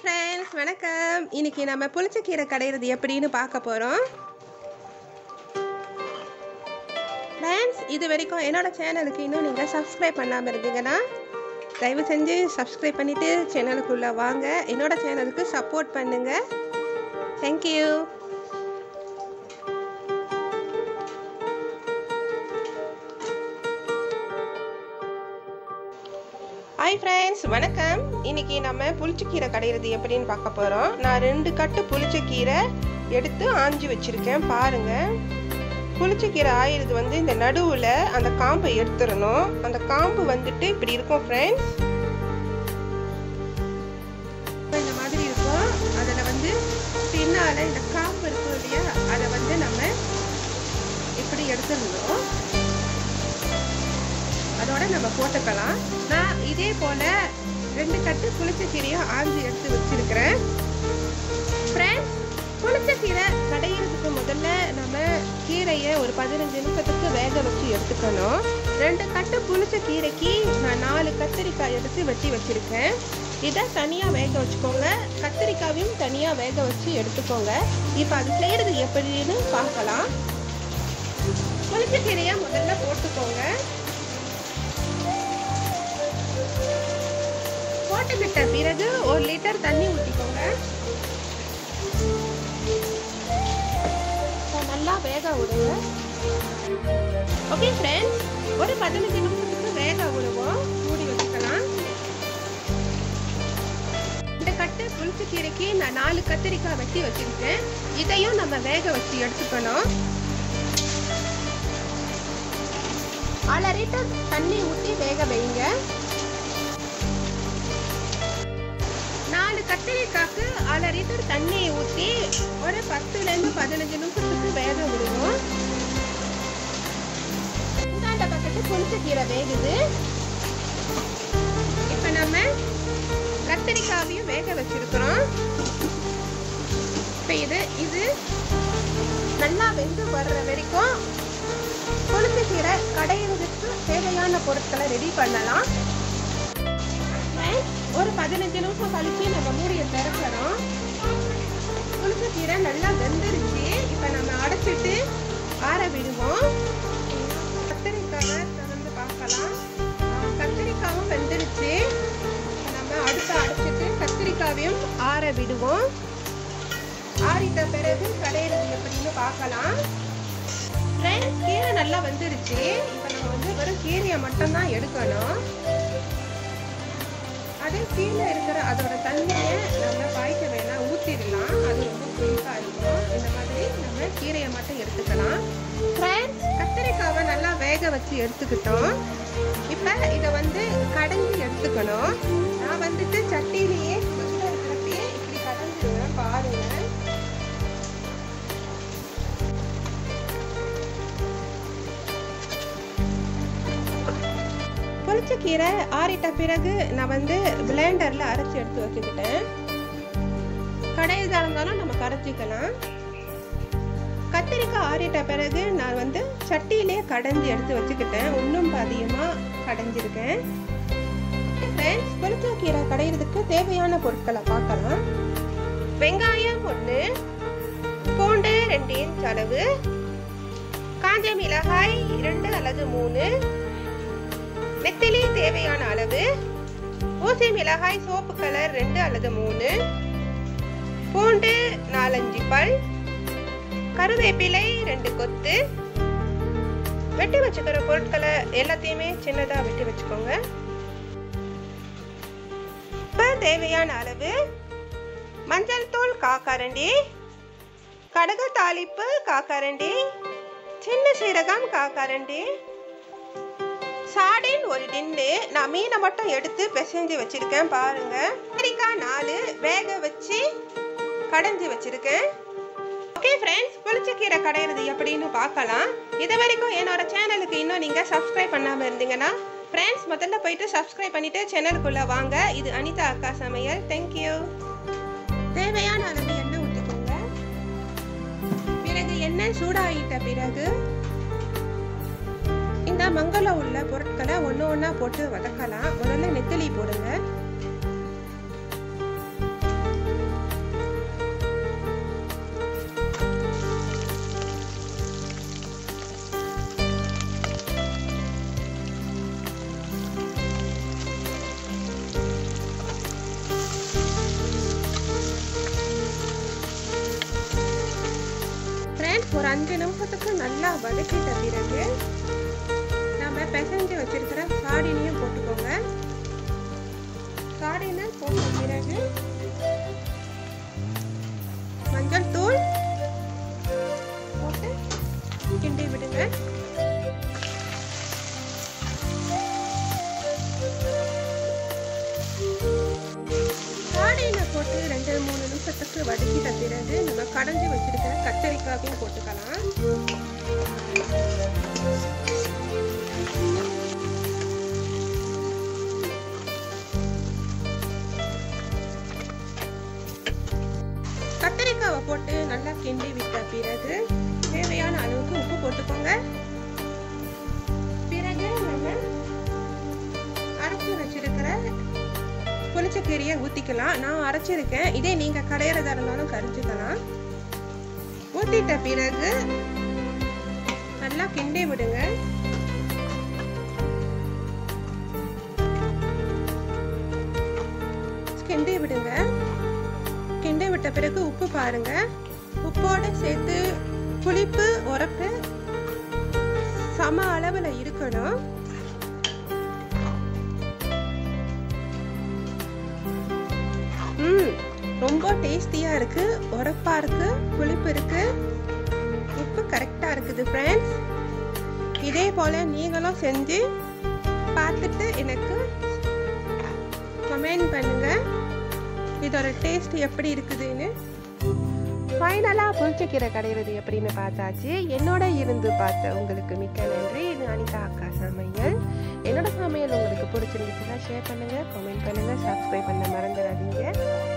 friends வணக்கம் இன்னைக்கு நம்ம புளிச்சக்கீரை கடையிறது எப்படின்னு பார்க்க போகிறோம் ஃப்ரெண்ட்ஸ் இது வரைக்கும் என்னோட சேனலுக்கு இன்னும் நீங்கள் சப்ஸ்கிரைப் பண்ணாமல் இருந்தீங்கன்னா தயவு செஞ்சு சப்ஸ்கிரைப் பண்ணிவிட்டு சேனலுக்குள்ளே வாங்க என்னோட சேனலுக்கு சப்போர்ட் பண்ணுங்கள் தேங்க்யூ ஹாய் ஃப்ரெண்ட்ஸ் வணக்கம் இன்னைக்கு நம்ம புளிச்சக்கீரை கடையிறது எப்படின்னு பார்க்க போகிறோம் நான் ரெண்டு கட்டு புளிச்சக்கீரை எடுத்து ஆஞ்சி வச்சுருக்கேன் பாருங்கள் புளிச்சக்கீரை ஆயிடுது வந்து இந்த நடுவில் அந்த காம்பை எடுத்துடணும் அந்த காம்பு வந்துட்டு இப்படி இருக்கும் ஃப்ரெண்ட்ஸ் இந்த மாதிரி இருக்கும் அதில் வந்து பின்னால் இந்த காம்பு இருக்கும் இல்லையா அதை வந்து நம்ம இப்படி எடுத்துடணும் அதோட நம்ம போட்டுக்கலாம் நான் இதே போல ரெண்டு கட்டு புளிச்சக்கீரையும் ஆஞ்சி எடுத்து வச்சிருக்கிறேன் ஃப்ரெண்ட்ஸ் புளிச்சக்கீரை கடையிறதுக்கு முதல்ல நம்ம கீரையை ஒரு பதினஞ்சு நிமிஷத்துக்கு வேக வச்சு எடுத்துக்கணும் ரெண்டு கட்டு புளிச்ச கீரைக்கு நான் நாலு கத்திரிக்காய் எடுத்து வெட்டி வச்சிருக்கேன் இதை தனியாக வேக வச்சுக்கோங்க கத்திரிக்காயும் தனியாக வேக வச்சு எடுத்துக்கோங்க இப்போ அது செய்கிறது எப்படின்னு பார்க்கலாம் புளிச்சக்கீரையை முதல்ல போட்டுக்கோங்க போட்டுக்கிட்ட பிறகு ஒரு லிட்டர் தண்ணி ஊற்றிக்கோங்க நல்லா வேக விடுங்க ஓகே ஃப்ரெண்ட்ஸ் ஒரு பதினஞ்சு நிமிஷத்துக்கு வேக விடுவோம் மூடி வச்சுக்கலாம் இந்த கட்டு புளிச்ச கீரைக்கு நான் நாலு கத்திரிக்காய் வெட்டி வச்சிருக்கேன் இதையும் நம்ம வேக வச்சு எடுத்துக்கணும் அரை லிட்டர் தண்ணி ஊற்றி வேக வைங்க நாலு கத்திரிக்காய்க்கு அரை லிட்டர் தண்ணியை ஊற்றி ஒரு பத்துலேருந்து பதினஞ்சு நிமிஷத்துக்கு வேக விடுவோம் இந்தாண்ட பக்கத்து புளிச்ச கீரை வேகுது இப்போ நம்ம கத்திரிக்காவையும் வேக வச்சிருக்கிறோம் இப்போ இது இது நல்லா வெந்து வர்ற வரைக்கும் புளிச்ச கீரை கடையிறதுக்கு தேவையான பொருட்களை ரெடி பண்ணலாம் ஒரு பதினஞ்சு நிமிஷம் கழிச்சு நம்ம மூடியை திறக்கணும் புளிச்ச கீரை நல்லா வெந்துருச்சு இப்போ நம்ம அடைச்சிட்டு ஆற விடுவோம் கத்திரிக்காவை திறந்து பார்க்கலாம் கத்திரிக்காவும் வெந்துருச்சு நம்ம அடுத்த அடைச்சிட்டு கத்திரிக்காவையும் ஆற விடுவோம் ஆறிட்ட பிறகு கடையிறது எப்படின்னு பார்க்கலாம் ஃப்ரெண்ட்ஸ் கீரை நல்லா வெந்துருச்சு இப்போ நம்ம வந்து வெறும் கீரையை மட்டும்தான் எடுக்கணும் அதே கீழே இருக்கிற அதோட தண்ணியை நம்ம பாய்க்க வேணாம் ஊற்றிடலாம் அது ரொம்ப புளிப்பாக இருக்கும் இந்த மாதிரி நம்ம கீரையை மட்டும் எடுத்துக்கலாம் ஃப்ரெண்ட்ஸ் கத்திரிக்காவை நல்லா வேக வச்சு எடுத்துக்கிட்டோம் இப்போ இதை வந்து கடைஞ்சி எடுத்துக்கணும் நான் வந்துட்டு சட்டியிலேயே ஃபஸ்ட்டாக இருக்கிறப்பயே இப்படி கடைஞ்சிடுவேன் பாருங்கள் புளிச்ச கீரை ஆறிட்ட பிறகு நான் வந்து பிளேண்டரில் அரைச்சி எடுத்து வச்சுக்கிட்டேன் கடையில் இருந்தாலும் நம்ம கரைச்சிக்கலாம் கத்திரிக்காய் ஆறிட்ட பிறகு நான் வந்து சட்டியிலே கடைஞ்சி எடுத்து வச்சுக்கிட்டேன் இன்னும் அதிகமாக கடைஞ்சிருக்கேன் ஃப்ரெண்ட்ஸ் புளிச்ச கீரை கடையிறதுக்கு தேவையான பொருட்களை பார்க்கலாம் வெங்காயம் ஒன்று பூண்டு ரெண்டு இன்ச் அளவு காஞ்ச மிளகாய் ரெண்டு அல்லது மூணு நெத்திலி தேவையான அளவு ஊசி மிளகாய் சோப்பு கலர் ரெண்டு அல்லது மூணு பூண்டு நாலஞ்சு பல் கருவேப்பிலை ரெண்டு கொத்து வெட்டி வச்சுக்கிற பொருட்களை எல்லாத்தையுமே சின்னதாக வெட்டி வச்சுக்கோங்க இப்போ தேவையான அளவு மஞ்சள் தூள் காக்கரண்டி கடுகு தாளிப்பு காக்கரண்டி சின்ன சீரகம் காக்கரண்டி சாடின் ஒரு டின்னு நான் மீனை மட்டும் எடுத்து பிசைஞ்சு வச்சிருக்கேன் பாருங்க கத்திரிக்காய் நாலு வேக வச்சு கடைஞ்சி வச்சிருக்கேன் ஓகே ஃப்ரெண்ட்ஸ் புளிச்சக்கீரை கடையிறது எப்படின்னு பார்க்கலாம் இது வரைக்கும் என்னோட சேனலுக்கு இன்னும் நீங்கள் சப்ஸ்கிரைப் பண்ணாமல் இருந்தீங்கன்னா ஃப்ரெண்ட்ஸ் முதல்ல போயிட்டு சப்ஸ்கிரைப் பண்ணிட்டு சேனலுக்குள்ளே வாங்க இது அனிதா அக்கா சமையல் தேங்க்யூ தேவையான அளவு எண்ணெய் ஊற்றிக்கோங்க பிறகு எண்ணெய் சூடாகிட்ட பிறகு இந்த மங்களம் உள்ள பொருட்களை ஒன்று ஒன்றா போட்டு வதக்கலாம் முதல்ல நெத்திலி போடுங்க ஒரு அஞ்சு நிமிஷத்துக்கு நல்லா வதக்கிட்ட பிறகு நம்ம பிசைஞ்சு வச்சிருக்கிற சாடினையும் போட்டுக்கோங்க சாடினை போட்ட பிறகு மஞ்சள் தூள் போட்டு கிண்டி விடுங்க சாடினை போட்டு ரெண்டு மூணு நிமிஷத்துக்கு வதக்கிட்ட பிறகு நம்ம கடைஞ்சி வச்சிருக்கிற கத்தரிக்காவையும் போட்டுக்கலாம் கத்தரிக்காவை போட்டு நல்லா கிண்டி விட்ட பிறகு தேவையான அளவுக்கு உப்பு போட்டுக்கோங்க பிறகு நம்ம அரைச்சி வச்சிருக்கிற புளிச்சக்கீரையை ஊற்றிக்கலாம் நான் அரைச்சிருக்கேன் இதே நீங்கள் கடையிறதா இருந்தாலும் கரைச்சிக்கலாம் ஊற்றிட்ட பிறகு நல்லா கிண்டி விடுங்க கிண்டி விடுங்க கிண்டி விட்ட பிறகு உப்பு பாருங்க உப்போட சேர்த்து புளிப்பு உரப்பு சம அளவில் இருக்கணும் ம் ரொம்ப டேஸ்டியாக இருக்கு உரப்பா இருக்கு புளிப்பு இருக்கு உப்பு கரெக்டாக இருக்குது ஃப்ரெண்ட்ஸ் இதே போல் நீங்களும் செஞ்சு பார்த்துட்டு எனக்கு கமெண்ட் பண்ணுங்க இதோட டேஸ்ட் எப்படி இருக்குதுன்னு ஃபைனலாக புளிச்சக்கீரை கடையிறது எப்படின்னு பார்த்தாச்சு என்னோட இருந்து பார்த்த உங்களுக்கு மிக்க நன்றி இது அனிதா அக்கா சமையல் என்னோட சமையல் உங்களுக்கு பிடிச்சிருந்துச்சுன்னா ஷேர் பண்ணுங்க கமெண்ட் பண்ணுங்க சப்ஸ்கிரைப் பண்ண மறந்துடாதீங்க